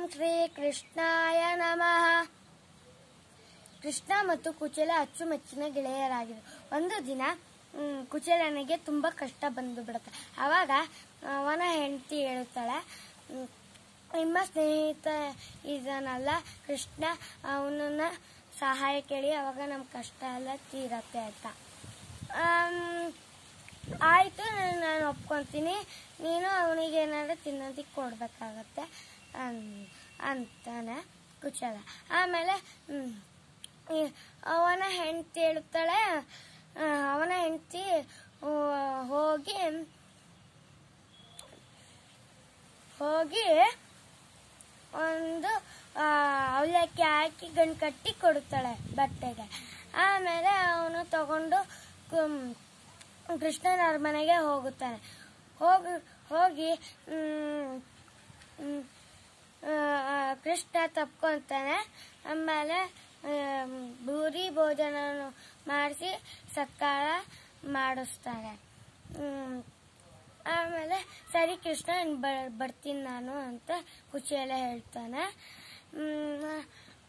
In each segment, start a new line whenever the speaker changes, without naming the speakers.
ಶ್ರೀ ಕೃಷ್ಣಾಯ ನಮಃ ಕೃಷ್ಣ ಮತ್ತು ಕುಚೇಲ ಅಚ್ಚುಮೆಚ್ಚಿನ ಗೆಳೆಯರಾಗಿರು ಒಂದು ದಿನ ಮ್, ಕುಚೇಲನಿಗೆ ತುಂಬಾ ಕಷ್ಟ ಬಂದು ಬಿಡುತ್ತೆ ಅವಾಗ ಅವನ ಹೆಂಡತಿ ಹೇಳುತ್ತಾಳೆ ಮ್, ನಿಮ್ಮ ಸ್ನೇಹಿತ ಇದನ್ನಲ್ಲ ಕೃಷ್ಣ ಅವನನ್ನ ಸಹಾಯ ಕೇಳಿ ಅವಾಗ ನಮ್ಮ ಕಷ್ಟ ಎಲ್ಲ ತೀರತ್ತೆ ಅಂತ ಆಮ್, ಆಯ್ತು ನಾನು ನಾನು ಒಪ್ಕೊಂತೀನಿ ನೀನು ಅವನಿಗೆ ಏನಾದ್ರು ತಿನ್ನೋದಕ್ಕೆ ಕೊಡ್ಬೇಕಾಗತ್ತೆ ಅನ್- ಅಂತಾನೆ ಕುಚಲ ಆಮೇಲೆ ಹ್ಮ್, ಈ ಅವನ ಹೆಂಡತಿ ಹೇಳುತ್ತಾಳೆ ಆ, ಅವನ ಹೆಂಡತಿ ಹೋಗಿ ಹೋಗಿ ಒಂದು ಆ, ಅವಲಕ್ಕಿ ಹಾಕಿ ಗಂಡು ಕಟ್ಟಿ ಕೊಡುತ್ತಾಳೆ ಬಟ್ಟೆಗೆ ಆಮೇಲೆ ಅವನು ತಗೊಂಡು ಕುಂ- ಕೃಷ್ಣನ ಅರಮನೆಗೆ ಹೋಗುತ್ತಾನೆ ಹೋಗಿ ಹೋಗಿ ಮ್, ಮ್, ಆ, ಕೃಷ್ಣ ತಪ್ಕೊಂತಾನೆ ಆಮೇಲೆ ಆಮ್, ಭೂರಿ ಭೋಜನ ಮಾಡಿಸಿ ಸತ್ಕಾರ ಮಾಡಿಸ್ತಾನೆ ಮ್, ಆಮೇಲೆ ಸರಿ ಕೃಷ್ಣ ಇನ್ ಬ- ಬರ್ತೀನಿ ನಾನು ಅಂತ ಕುಚೇಲ ಹೇಳ್ತಾನೆ ಮ್,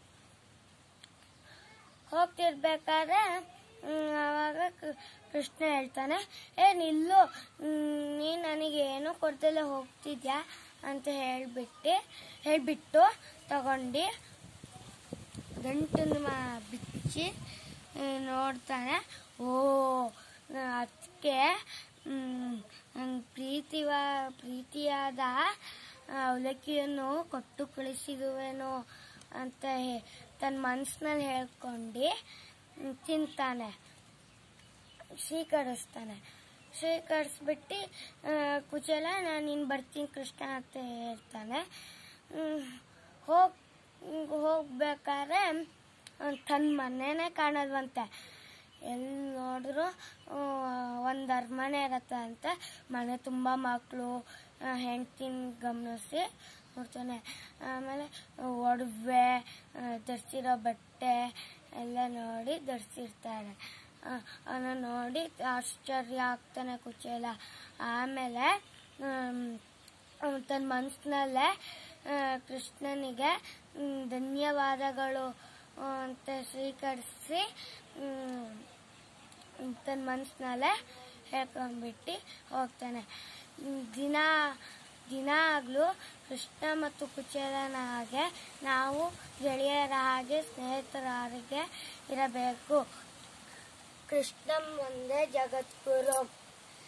ಹೋಗ್ತಿರ್ಬೇಕಾದ್ರೆ ಮ್, ಅವಾಗ ಕೃ- ಕೃಷ್ಣ ಹೇಳ್ತಾನೆ ಏ ನಿಲ್ಲು ಮ್, ನೀನ್ ನನಗೆ ಏನೂ ಕೊಡ್ದಲೆ ಹೋಗ್ತಿದ್ಯಾ ಅಂತ ಹೇಳ್ಬಿಟ್ಟು ಹೇಳ್ಬಿಟ್ಟು ತಗೊಂಡು ಗಂಟನ್ನು ಮಾ- ಬಿಚ್ಚಿ ಆ, ನೋಡ್ತಾನೆ ಓ ಅದಕ್ಕೆ ಪ್ರೀತಿವ ಪ್ರೀತಿಯಾದ ಅವಲಕ್ಕಿಯನ್ನು ಕೊಟ್ಟು ಕಳಿಸಿದುವೇನೋ ಅಂತ ಹೇ- ತನ್ನ ಮನಸ್ಸಿನಲ್ಲಿ ಹೇಳ್ಕೊಂಡು ಮ್, ತಿಂತಾನೆ ಸ್ವೀಕರಿಸ್ತಾನೆ ಸ್ವೀಕರಿಸ್ಬಿಟ್ಟು ಆ, ಕುಚೇಲ ನಾನು ಇನ್ನು ಬರ್ತೀನಿ ಕೃಷ್ಣ ಅಂತ ಹೇಳ್ತಾನೆ ಹ್ಮ್, ಹೋಗ್ ಹೋಗ್ಬೇಕಾದ್ರೆ ತನ್ನ ಮನೇನೆ ಕಾಣಲ್ವಂತೆ ಎಲ್ಲಿ ನೋಡಿದ್ರು ಒಂದು ಅರಮನೆ ಇರತ್ತೆ ಅಂತ ಮನೆ ತುಂಬ ಮಕ್ಕಳು ಹೆಂಡ್ತಿನ ಗಮನಿಸಿ ನೋಡ್ತಾನೆ ಆಮೇಲೆ ಒಡವೆ ಧರಿಸಿರೋ ಬಟ್ಟೆ ಎಲ್ಲ ನೋಡಿ ಧರಿಸಿರ್ತಾರೆ ಅವನ್ನ ನೋಡಿ ಆಶ್ಚರ್ಯ ಆಗ್ತಾನೆ ಕುಚೇಲ ಆಮೇಲೆ ತನ್ನ ಮನಸ್ಸಿನಲ್ಲೇ ಕೃಷ್ಣನಿಗೆ ಮ್, ಧನ್ಯವಾದಗಳು ಆ, ಅಂತ ಸ್ವೀಕರಿಸಿ ತನ್ನ ಮನಸ್ಸಿನಲ್ಲೇ ಹೇಳ್ಕೊಂಡ್ಬಿಟ್ಟು ಹೋಗ್ತಾನೆ ಮ್, ದಿನ ದಿನ ಆಗ್ಲೂ ಕೃಷ್ಣ ಮತ್ತು ಕುಚೇಲನ ಹಾಗೆ ನಾವು ಗೆಳೆಯರ ಹಾಗೆ ಸ್ನೇಹಿತರ ಹಾಗೆ ಇರಬೇಕು ಕೃಷ್ಣಂ ಒಂದೇ ಜಗದ್ಗುರು